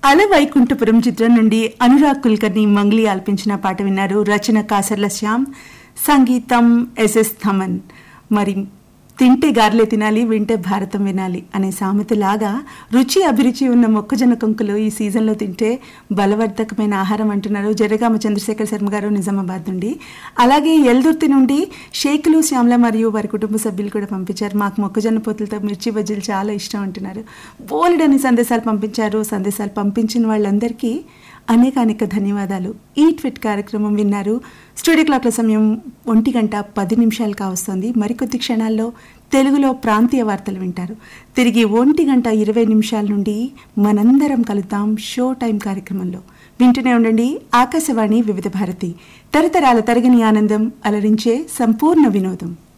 అల వైకుంఠపురం చిత్రం నుండి అనురాగ్ కుల్కర్ని మంగ్లీ ఆల్పించిన పాట విన్నారు రచన కాసర్ల శ్యామ్ సంగీతం ఎస్ఎస్ థమన్ మరి తింటే గార్లే తినాలి వింటే భారతం వినాలి అనే సామెతలాగా రుచి అభిరుచి ఉన్న మొక్కజొన్న కొంకులు ఈ సీజన్లో తింటే బలవర్ధకమైన ఆహారం అంటున్నారు జరగామ చంద్రశేఖర్ శర్మ గారు నిజామాబాద్ నుండి అలాగే ఎల్దుర్తి నుండి షేకులు శ్యామల మరియు వారి కుటుంబ సభ్యులు కూడా పంపించారు మాకు మొక్కజొన్న పొత్తులతో మిర్చి బజ్జీలు చాలా ఇష్టం అంటున్నారు బోల్డ్ అని సందేశాలు పంపించారు సందేశాలు పంపించిన వాళ్ళందరికీ అనేక అనేక ధన్యవాదాలు ఈ ట్విట్ కార్యక్రమం విన్నారు స్టూడియో క్లాక్ల సమయం ఒంటి గంట పది నిమిషాలు కావస్తుంది మరికొద్ది క్షణాల్లో తెలుగులో ప్రాంతీయ వార్తలు వింటారు తిరిగి ఒంటి గంట ఇరవై నిమిషాల నుండి మనందరం కలుద్దాం షో టైం కార్యక్రమంలో వింటూనే ఉండండి ఆకాశవాణి వివిధ భారతి తరతరాల తరగని ఆనందం అలరించే సంపూర్ణ వినోదం